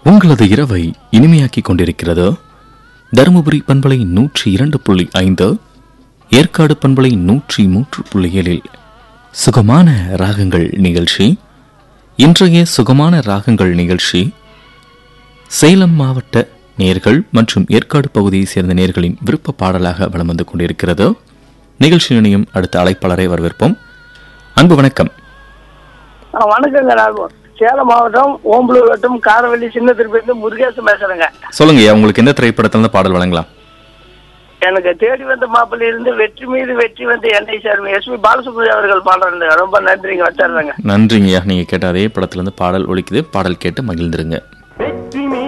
உங்களது இரவை இனிமையாக்கிக் கொண்டிருக்கிறது தருமபுரி பண்பலை நூற்றி இரண்டு புள்ளி ஐந்து ஏற்காடு பண்பலை நூற்றி மூன்று புள்ளி ஏழில் சுகமான ராகங்கள் நிகழ்ச்சி இன்றைய சுகமான ராகங்கள் நிகழ்ச்சி சேலம் மாவட்ட நேர்கள் மற்றும் ஏற்காடு பகுதியைச் சேர்ந்த நேர்களின் விருப்ப பாடலாக வலம் வந்து கொண்டிருக்கிறது நிகழ்ச்சி இணையும் அடுத்த அழைப்பாளரை வரவேற்போம் அன்பு வணக்கம் ஆ, வணக்கங்க நான் சேலம் மாவட்டம் ஓம்பலூர் வட்டம் காரவள்ளி சின்ன திருப்பதி முருகேசன் பேசுறேங்க சொல்லுங்கய்யா உங்களுக்கு எந்த திரைப்படத்துல இருந்து பாடல் வழங்கலாம் எனக்கு தேடி வந்த மாப்பிள்ளை இருந்து வெற்றி மீது வெற்றி வந்து என்னை சார் எஸ்பி பாலசுப்ரமணியம் அவர்கள் பாடுறாங்க ரொம்ப நன்றிங்க வச்சிடுறேங்க நன்றிங்கய்யா நீங்க கேட்ட அதே படத்துல இருந்து பாடல் ஒலிக்குது பாடல் கேட்டு மகிழ்ந்துருங்க